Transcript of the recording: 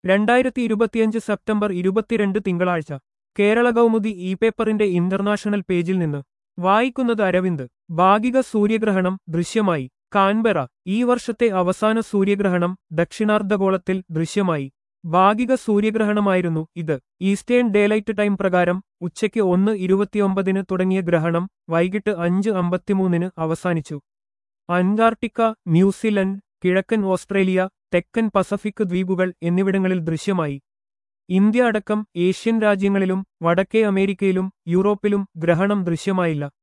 രണ്ടായിരത്തി ഇരുപത്തിയഞ്ച് സെപ്റ്റംബർ ഇരുപത്തിരണ്ട് തിങ്കളാഴ്ച കേരള കൗമുദി ഇ പേപ്പറിന്റെ ഇന്റർനാഷണൽ പേജിൽ നിന്ന് വായിക്കുന്നത് അരവിന്ദ് ഭാഗിക സൂര്യഗ്രഹണം ദൃശ്യമായി കാൻബെറ ഈ വർഷത്തെ അവസാന സൂര്യഗ്രഹണം ദക്ഷിണാർദ്ധഗോളത്തിൽ ദൃശ്യമായി ഭാഗിക സൂര്യഗ്രഹണമായിരുന്നു ഇത് ഈസ്റ്റേൺ ഡേലൈറ്റ് ടൈം പ്രകാരം ഉച്ചയ്ക്ക് ഒന്ന് ഇരുപത്തിയൊമ്പതിന് തുടങ്ങിയ ഗ്രഹണം വൈകിട്ട് അഞ്ച് അമ്പത്തിമൂന്നിന് അവസാനിച്ചു അന്റാർട്ടിക്ക ന്യൂസിലൻഡ് കിഴക്കൻ ഓസ്ട്രേലിയ തെക്കൻ പസഫിക് ദ്വീപുകൾ എന്നിവിടങ്ങളിൽ ദൃശ്യമായി ഇന്ത്യ അടക്കം ഏഷ്യൻ രാജ്യങ്ങളിലും വടക്കേ അമേരിക്കയിലും യൂറോപ്പിലും ഗ്രഹണം ദൃശ്യമായില്ല